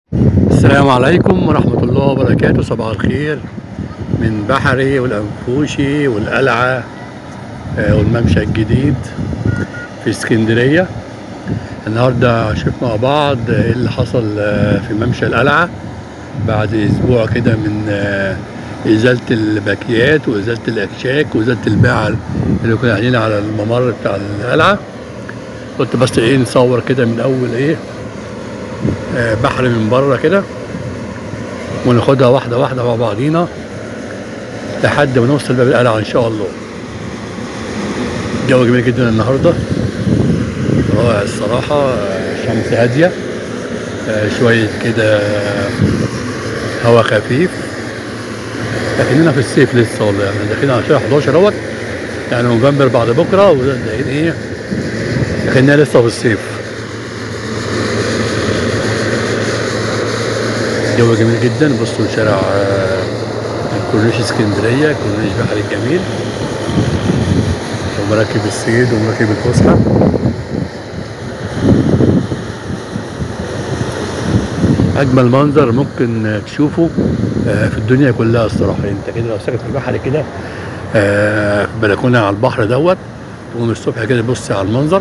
السلام عليكم ورحمة الله وبركاته صباح الخير من بحري والأنفوشي والقلعة آه، والممشى الجديد في اسكندرية النهاردة شفنا مع بعض ايه اللي حصل آه، في ممشى القلعة بعد أسبوع كده من آه، إزالة الباكيات وإزالة الأكشاك وإزالة الباعة اللي كنا قاعدين على الممر بتاع القلعة قلت بس ايه نصور كده من أول ايه آه، بحر من بره كده وناخدها واحدة واحدة مع بعضينا لحد ما نوصل باب القلعة إن شاء الله الجو جميل جدا النهاردة رائع الصراحة آه، الشمس هادية آه، شوية كده آه، هوا خفيف لكننا في الصيف لسه والله يعني داخلين على شهر 11 اهوت يعني نوفمبر بعد بكرة وداخلين ايه لكننا لسه في الصيف جو جميل جدا بصوا شارع آه، كورنيش اسكندريه كورنيش بحري الجميل ومراكب الصيد ومراكب الفسحه اجمل منظر ممكن تشوفه آه، في الدنيا كلها الصراحه انت كده لو ساكن في البحر كده آه، في بلكونه على البحر دوت تقوم الصبح كده تبص على المنظر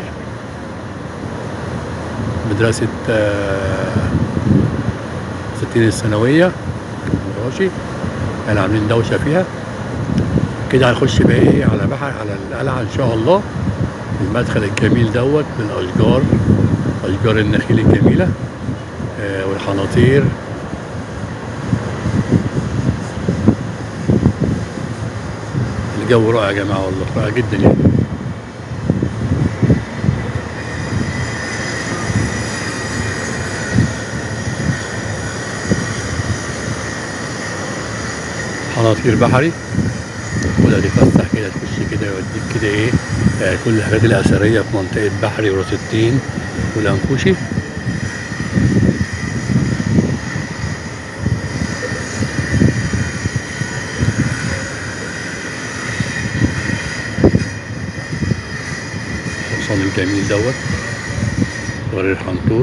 مدرسه آه، ستين الثانوية ماشي كانوا عاملين دوشة فيها كده هنخش بقى ايه على بحر على القلعة ان شاء الله المدخل الجميل دوت بالاشجار اشجار النخيل الجميلة آه والحناطير الجو رائع يا جماعة والله رائع جدا يعني حناطير بحري ولا تتفسح كده تخش كده يوديك كده ايه آه كل الحاجات الاثريه في منطقه بحري وراس التين والانفوشي الحصان الجميل دوت وري الحنطور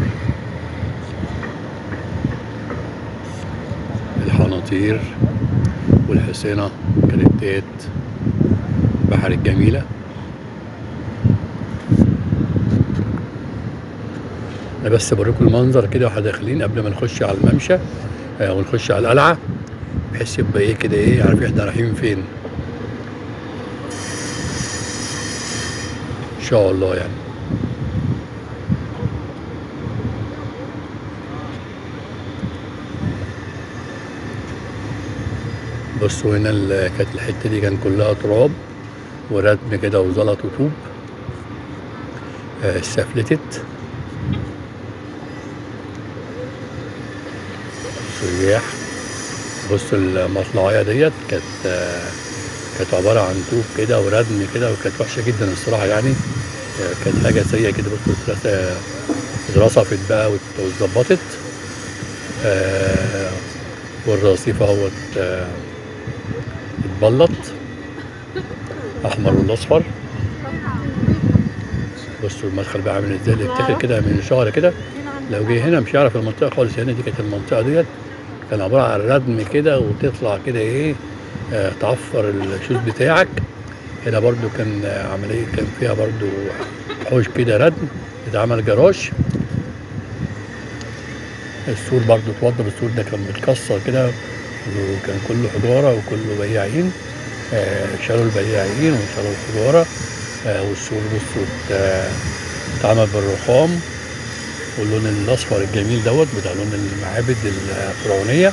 الحناطير والحصينة كانت بحر الجميلة أنا بس بوريكم المنظر كده واحنا داخلين قبل ما نخش على الممشى آه، ونخش على القلعة بحيث يبقى ايه كده ايه عارفين احنا رايحين فين ان شاء الله يعني بصوا هنا ال- كانت الحته دي كان كلها تراب وردم كده وزلط وطوب آه، استفلتت سياح بصوا المطلعية ديت كانت آه، كانت عبارة عن طوب كده وردم كده وكانت وحشة جدا الصراحة يعني آه، كانت حاجة سيئة كده بصوا اترس- اترصفت بقى وات- واتظبطت آه، والرصيف اهوت آه، اتبلط احمر والاصفر بصوا المدخل بقى عامل ازاي اللي يفتكر كده من شهر كده لو جه هنا مش هيعرف المنطقه خالص هنا دي كانت المنطقه ديت كان عباره عن ردم كده وتطلع كده ايه آه تعفر الشوز بتاعك هنا برضو كان آه، عمليه كان فيها برضو حوش كده ردم اتعمل جراج السور برضو اتوضب السور ده كان متكسر كده وكان كله حجاره وكله بياعين آه، شالوا البياعين وشالوا الحجاره آه، والسور بصوا ات- اتعمل بالرخام واللون الاصفر الجميل دوت بتاع لون المعابد الفرعونيه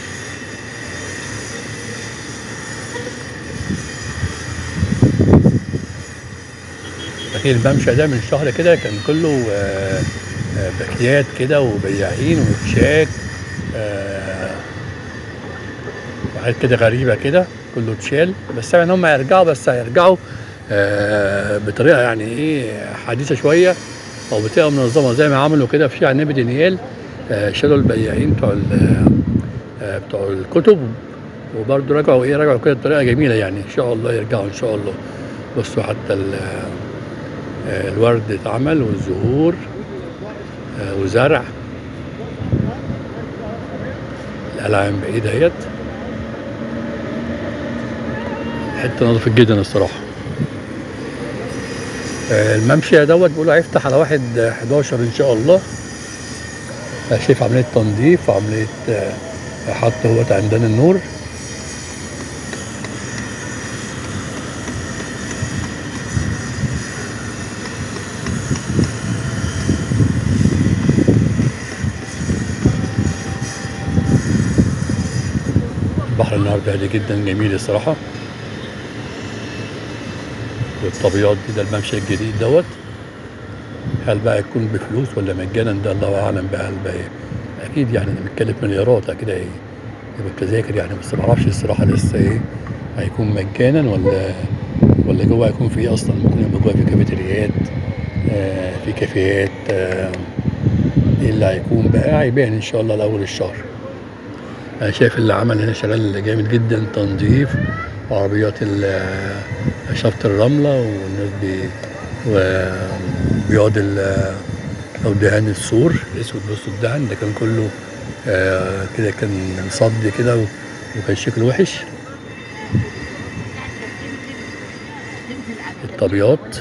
لكن الممشى ده من شهر كده كان كله آه، آه، باكيات كده وبياعين وكشاك آه، وحاجات كده غريبه كده كله اتشال بس طبعا هم هيرجعوا بس هيرجعوا آه، بطريقه يعني ايه حديثه شويه او بطريقه منظمه زي ما عملوا كده في شارع نبي دانيال آه، شالوا البياعين بتوع ال- آه، بتوع الكتب وبرضه رجعوا ايه رجعوا كده بطريقه جميله يعني ان شاء الله يرجعوا ان شاء الله بصوا حتى ال- آه، الورد اتعمل والزهور آه، وزرع القلعة من بعيد اهيت حتة نظيفة جدا الصراحة آه، الممشى دوت بيقولوا هيفتح على واحد 11 ان شاء الله آه، شايف عملية تنظيف وعملية آه، حط اهوت عندنا النور البحر النهارده هادي جدا جميل الصراحة والطبيعات دي ده الممشى الجديد دوت هل بقى يكون بفلوس ولا مجانا ده الله اعلم بقى هل بقى إيه؟ اكيد يعني انا بتكلف مليارات اكيد ايه يبقى التذاكر يعني بس ما اعرفش الصراحه لسه ايه هيكون مجانا ولا ولا جوه هيكون في إيه اصلا ممكن يبقى جوه في كافيتريات آه في كافيهات آه ايه اللي هيكون بقى هيبان ان شاء الله لاول الشهر انا شايف اللي عمل هنا شغال جامد جدا تنظيف وعربيات ال- شفط الرملة والناس بي وبيقعد ال- أو دهان السور الأسود بصوا الدهن ده كان كله آه، كده كان مصدي كده و- وكان شكله وحش الطبيعات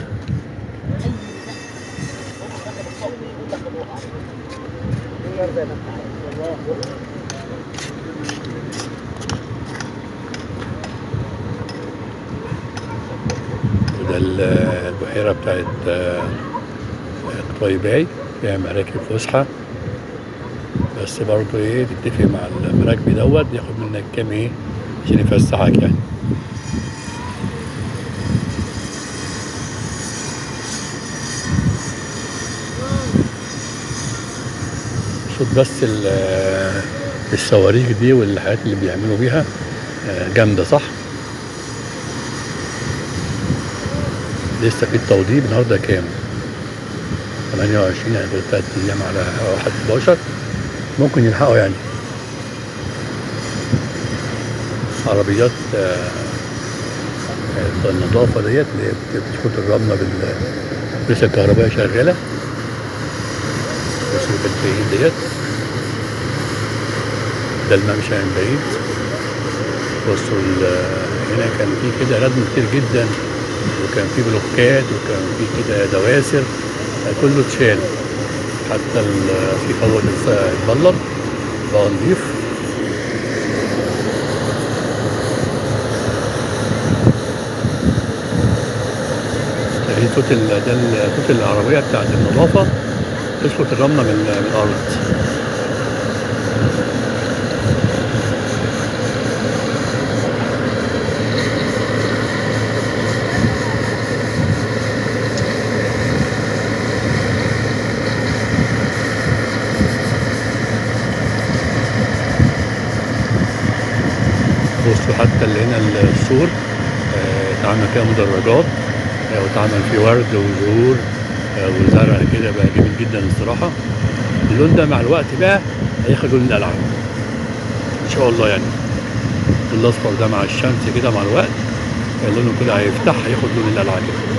وده ال- البحيرة بتاعت آه، قطيباي فيها مراكب فسحة بس برضه ايه تتفق مع المراكب دوت ياخد منك كام ايه عشان يفسحك يعني صوت بس ال- الصواريخ دي والحاجات اللي بيعملوا بيها آه، جامدة صح لسه في التوضيب النهارده كام 28 يعني دول تلات ايام على 1 11 ممكن يلحقوا يعني عربيات آه، آه، النظافة ديت اللي هي بتشفط الرملة بال لسه الكهربائية شغالة بس بالبعيد ديت ده الممشى من بعيد بصوا ال- هنا كان في كده ردم كتير جدا وكان في بلوكات وكان في كده دواسر كله اتشال حتى ال- في فوق لسه اتبلط بقى نضيف دي توت ال- ده ال- توت العربية بتاعت النظافة تسقط الرملة من من الأرض بصوا حتى اللي هنا السور آه، اتعمل فيها مدرجات آه، واتعمل فيه ورد وزهور آه، وزرع كده بقى جميل جدا الصراحة اللون ده مع الوقت بقى هياخد لون القلعة إن شاء الله يعني اللون الأصفر ده مع الشمس كده مع الوقت آه، لونه كده هيفتح هياخد لون القلعة كده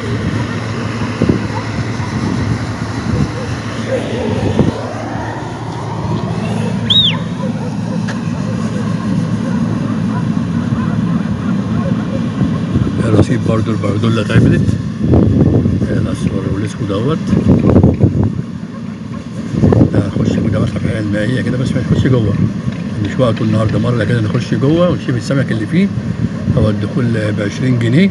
رصيد برضو البردولة اتعملت الأصفر والأسود دوت هنخش كده متحف الحياة المائية كده بس ما نخش جوه مش وقته النهارده مرة كده نخش جوه ونشوف السمك اللي فيه هو الدخول ب 20 جنيه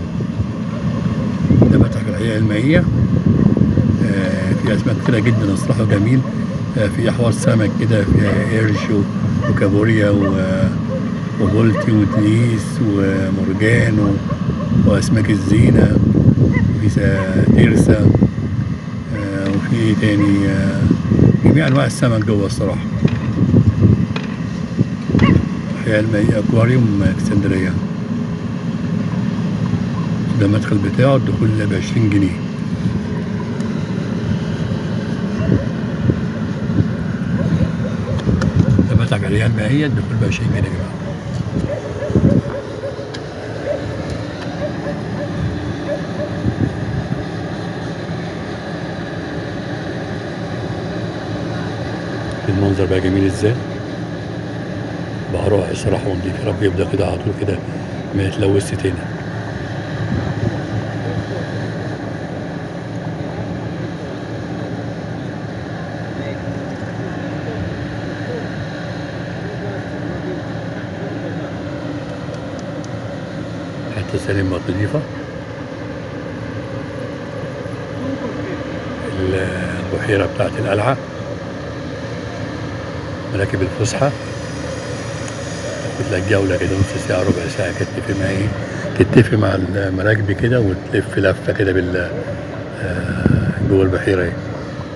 ده متحف الحياة المائية آه، في أسماك كتيرة جدا الصراحة جميل آه، في أحواض سمك كده فيها قرش و- وكابوريا و- وبولتي ودنيس ومرجان و... واسماك الزينه وفي سا- ترسه آه، وفي ايه تاني آه، جميع انواع السمك جوه الصراحه الحياه المائيه اكواريوم اسكندريه ده المدخل بتاعه الدخول ب 20 جنيه ده متحف الحياه المائيه الدخول ب 20 جنيه يا جماعه المنظر بقى جميل ازاي بروح الصراحة ونضيف يا رب يبدأ كده على طول كده ما يتلوثش تاني حتى سليم بقت نضيفة البحيرة بتاعت القلعة مراكب الفسحة تاخد لك جولة كده نص ساعة ربع ساعة تتفق مع ايه تتفق مع المراكب كده وتلف لفة كده بال آه، جوه البحيرة ايه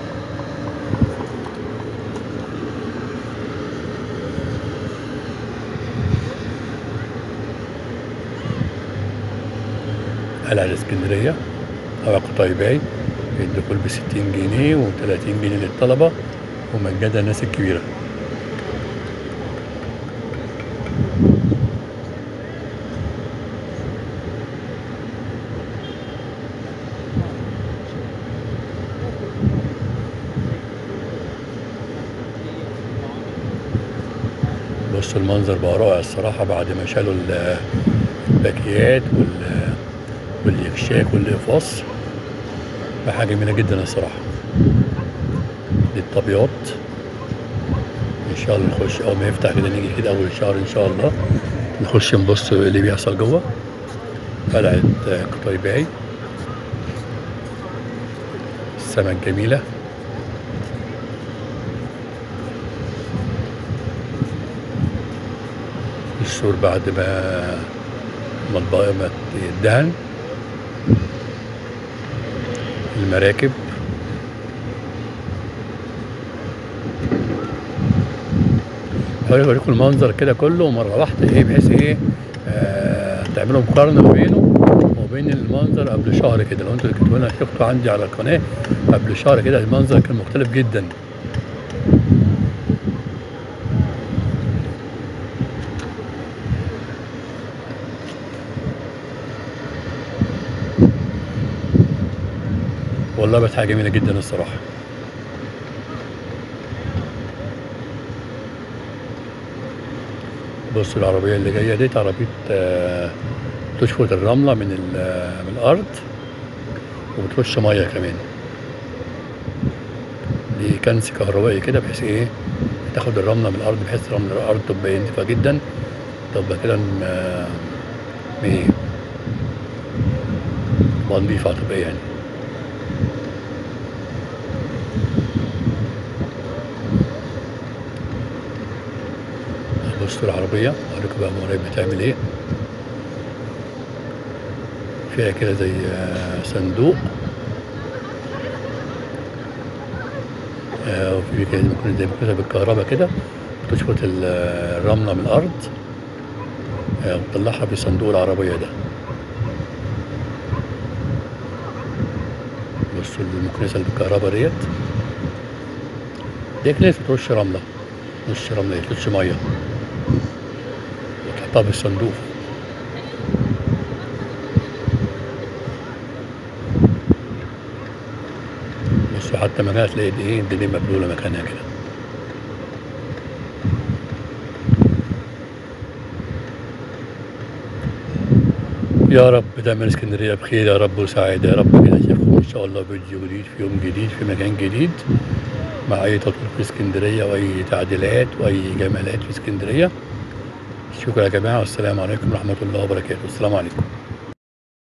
قلعة الاسكندرية أو قطايباي الدخول بستين جنيه وتلاتين جنيه للطلبة ومجانا للناس الكبيرة بص المنظر بقى رائع الصراحة بعد ما شالوا ال- الباكيات وال والإكشاك والإقفاص بقى حاجة جميلة جدا الصراحة دي الطبيعات إن شاء الله نخش أول ما يفتح كده نيجي كده أول الشهر إن شاء الله نخش نبص اللي بيحصل جوه قلعة قطايباي السما الجميلة السور بعد ما ما الب- ما يدهن المراكب هحاول اوريكم المنظر كده كله مره واحده ايه بحيث ايه آه تعملوا مقارنه ما بينه وبين المنظر قبل شهر كده لو انتوا كنتوا هنا شفتوا عندي على القناه قبل شهر كده المنظر كان مختلف جدا والله بقت حاجه جميله جدا الصراحه بص العربيه اللي جايه ديت عربيه آه، تشفط الرمله من ال- من الارض وبترش ميه كمان دي كنس كهربائي كده بحيث ايه تاخد الرمله من الارض بحيث رمل الارض تبقى نضيفه جدا تبقى كده م- آه، ايه تبقى نضيفه تبقى يعني بصوا العربية أوريكم بقى المراية بتعمل إيه فيها كده زي آه، صندوق آه، وفي كده زي ما يكون زي ما يكون بالكهرباء كده بتشفط ال- آه، الرملة من الأرض آه، وتطلعها في صندوق العربية ده بصوا المكنسة اللي بالكهرباء ديت دي كنسة ترش رملة ترش رملة ترش مية وتحطها في الصندوق بصوا حتى مكانها تلاقي دي ايه الدنيا مبلولة مكانها كده يا رب دايما اسكندرية بخير يا رب وسعادة يا رب كده اشوفكم ان شاء الله فيديو جديد في يوم جديد في مكان جديد مع اي تطوير في اسكندرية واي تعديلات واي جمالات في اسكندرية شكرا يا جماعة والسلام عليكم ورحمة الله وبركاته السلام عليكم